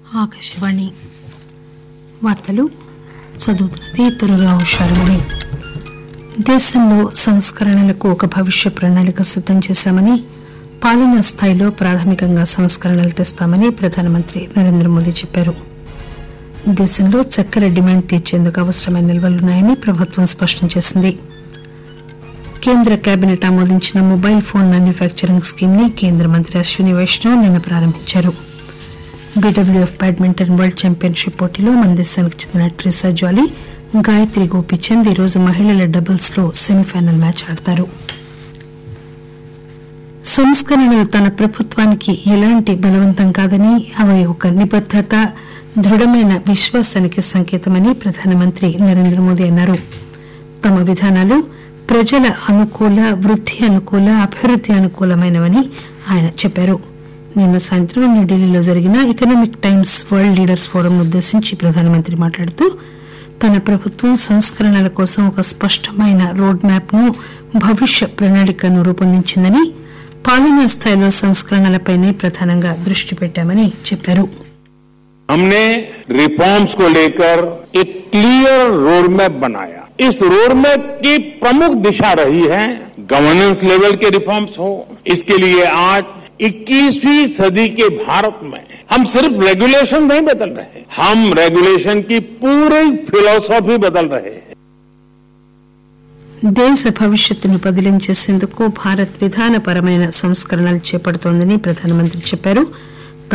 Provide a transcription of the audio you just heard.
ఆకాశవాణి వార్తలు చదువుతున్నది త్వరగా హుషారుమని దేశంలో సంస్కరణలకు ఒక భవిష్య ప్రణాళిక సిద్దం చేశామని పాలనా స్థాయిలో ప్రాథమికంగా సంస్కరణలు తెస్తామని ప్రధానమంత్రి నరేంద్ర మోదీ చెప్పారు దేశంలో చక్కెర డిమాండ్ తీర్చేందుకు అవసరమైన నిల్వలున్నాయని ప్రభుత్వం స్పష్టం చేసింది కేంద్ర కేబినెట్ ఆమోదించిన మొబైల్ ఫోన్ మ్యానుఫ్యాక్చరింగ్ స్కీమ్ ని కేంద్ర మంత్రి అశ్విని వైష్ణవ్ నిన్న ప్రారంభించారు బీడబ్ల్యూఎఫ్ బ్యాడ్మింటన్ వరల్డ్ ఛాంపియన్షిప్ పోటీలో మన దేశానికి చెందిన ట్రిసా జాలీ గాయత్రి గోపీచంద్ ఈరోజు మహిళల డబుల్స్ లో సెమీఫైనల్ మ్యాచ్ ఆడతారు సంస్కరణలు తన ప్రభుత్వానికి ఎలాంటి బలవంతం కాదని అవి ఒక నిబద్దత దృఢమైన విశ్వాసానికి సంకేతమని ప్రధానమంత్రి నరేంద్ర మోదీ అన్నారు తమ విధానాలు ప్రజల అనుకూల వృద్ధి అనుకూల అభివృద్ధి అనుకూలమైనవని ఆయన చెప్పారు నిన్న సాయంత్రం న్యూఢిల్లీలో జరిగిన Economic Times World Leaders Forum ఉద్దేశించి ప్రధానమంత్రి మాట్లాడుతూ తన ప్రభుత్వం సంస్కరణల కోసం ఒక స్పష్టమైన రోడ్ మ్యాప్ ను భవిష్య ప్రణాళికను రూపొందించిందని పాలనా స్థాయిలో సంస్కరణలపైనే ప్రధానంగా దృష్టి పెట్టామని చెప్పారు हमने रिफॉर्म्स को लेकर एक क्लियर रोड मैप बनाया इस रोड मैप की प्रमुख दिशा रही है गवर्नेंस लेवल के रिफॉर्म्स हो इसके लिए आज 21वीं सदी के भारत में हम सिर्फ रेगुलेशन नहीं बदल रहे हम रेगुलेशन की पूरी फिलोसॉफी बदल रहे हैं దేశ భవిష్యత్తును బదిలం చేసేందుకు భారత్ విధానపరమైన సంస్కరణలు చేపడుతోందని ప్రధానమంత్రి చెప్పారు